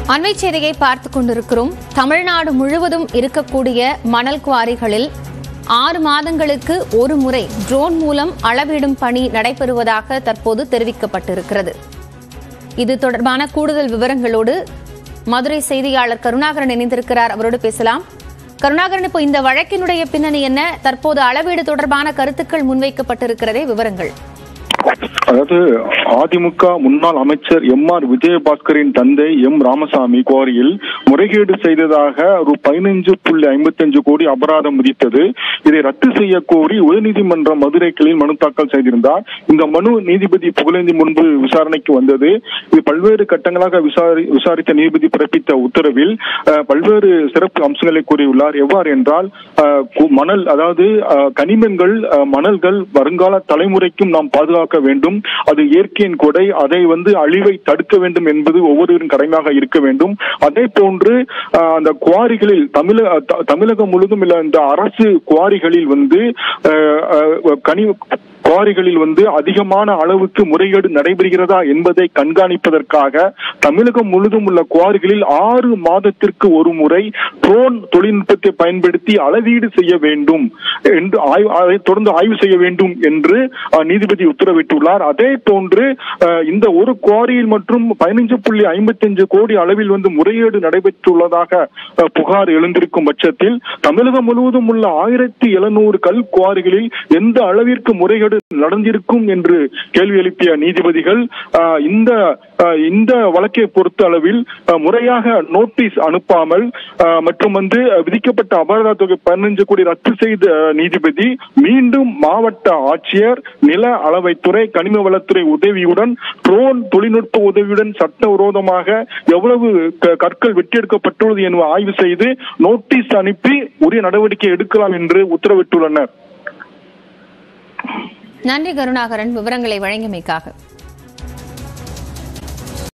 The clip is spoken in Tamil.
அண்மை செய்தியை பார்த்துக் கொண்டிருக்கிறோம் தமிழ்நாடு முழுவதும் இருக்கக்கூடிய மணல் குவாரிகளில் ஆறு மாதங்களுக்கு ஒரு முறை ட்ரோன் மூலம் அளவிடும் பணி நடைபெறுவதாக தற்போது தெரிவிக்கப்பட்டிருக்கிறது இது தொடர்பான கூடுதல் விவரங்களோடு மதுரை செய்தியாளர் கருணாகரன் இணைந்திருக்கிறார் அவரோடு பேசலாம் கருணாகரன் இப்போ இந்த வழக்கினுடைய பின்னணி என்ன தற்போது அளவீடு தொடர்பான கருத்துக்கள் முன்வைக்கப்பட்டிருக்கிறதே விவரங்கள் அதாவது அதிமுக முன்னாள் அமைச்சர் எம் ஆர் விஜயபாஸ்கரின் தந்தை எம் ராமசாமி குவாரியில் முறைகேடு செய்ததாக ஒரு பதினைஞ்சு புள்ளி ஐம்பத்தஞ்சு கோடி அபராதம் விதித்தது இதை ரத்து செய்ய கோரி உயர்நீதிமன்ற மதுரை கிளையில் மனு தாக்கல் செய்திருந்தார் இந்த மனு நீதிபதி புகழேந்தி முன்பு விசாரணைக்கு வந்தது இது பல்வேறு கட்டங்களாக விசாரி விசாரித்த நீதிபதி பிறப்பித்த உத்தரவில் அஹ், பல்வேறு சிறப்பு அம்சங்களை கூறியுள்ளார் எவ்வாறு என்றால் அஹ், கு- மணல் அதாவது அஹ், கனிமங்கள் அஹ், மணல்கள் வருங்கால தலைமுறைக்கும் நாம் பாதுகாக்க வேண்டும் அது இயற்கையின் கொடை அதை வந்து அழிவை தடுக்க வேண்டும் என்பது ஒவ்வொருவரின் கடமையாக இருக்க வேண்டும் அதே போன்று அஹ், அந்த குவாரிகளில் தமிழக த- தமிழகம் முழுதும் உள்ள இந்த அரசு குவாரிகளில் வந்து அஹ், அஹ், கனி குவாரிகளில் வந்து அதிகமான அளவுக்கு முறைகேடு நடைபெறுகிறதா என்பதை கண்காணிப்பதற்காக தமிழகம் முழுதும் உள்ள குவாரிகளில் ஆறு மாதத்திற்கு ஒரு முறை ட்ரோன் தொழில்நுட்பத்தை பயன்படுத்தி அளவீடு செய்ய வேண்டும் என்று ஆய்வு அதை தொடர்ந்து ஆய்வு செய்ய வேண்டும் என்று அஹ், நீதிபதி உத்தரவிட்டுள்ளார் அதே போன்று அஹ், இந்த ஒரு குவாரியில் மற்றும் பதினைஞ்சு புள்ளி ஐம்பத்தஞ்சு கோடி அளவில் வந்து முறைகேடு நடைபெற்றுள்ளதாக அஹ், புகார் எழுந்திருக்கும் பட்சத்தில் தமிழகம் முழுவதும் உள்ள ஆயிரத்தி எழுநூறு கல் குவாரிகளில் எந்த அளவிற்கு முறைகேடு நடந்திருக்கும் என்று கேள்வி எழுப்பிய நீதிபதிகள் அஹ், இந்த அஹ், இந்த வழக்கை பொறுத்த அளவில் அஹ், முறையாக நோட்டீஸ் அனுப்பாமல் அஹ், மற்றும் வந்து அஹ், விதிக்கப்பட்ட அபராத தொகை பதினஞ்சு கோடி ரத்து செய்த அஹ், நீதிபதி மீண்டும் மாவட்ட ஆட்சியர் நில அளவைத்துறை கனிம வளத்துறை உதவியுடன் ட்ரோன் தொழில்நுட்ப உதவியுடன் சட்டவிரோதமாக எவ்வளவு க- கற்கள் வெட்டியெடுக்கப்பட்டுள்ளது என ஆய்வு செய்து நோட்டீஸ் அனுப்பி உரிய நடவடிக்கை எடுக்கலாம் என்று உத்தரவிட்டுள்ளனர் நன்றி கருணாகரன் விவரங்களை வழங்கியமைக்காக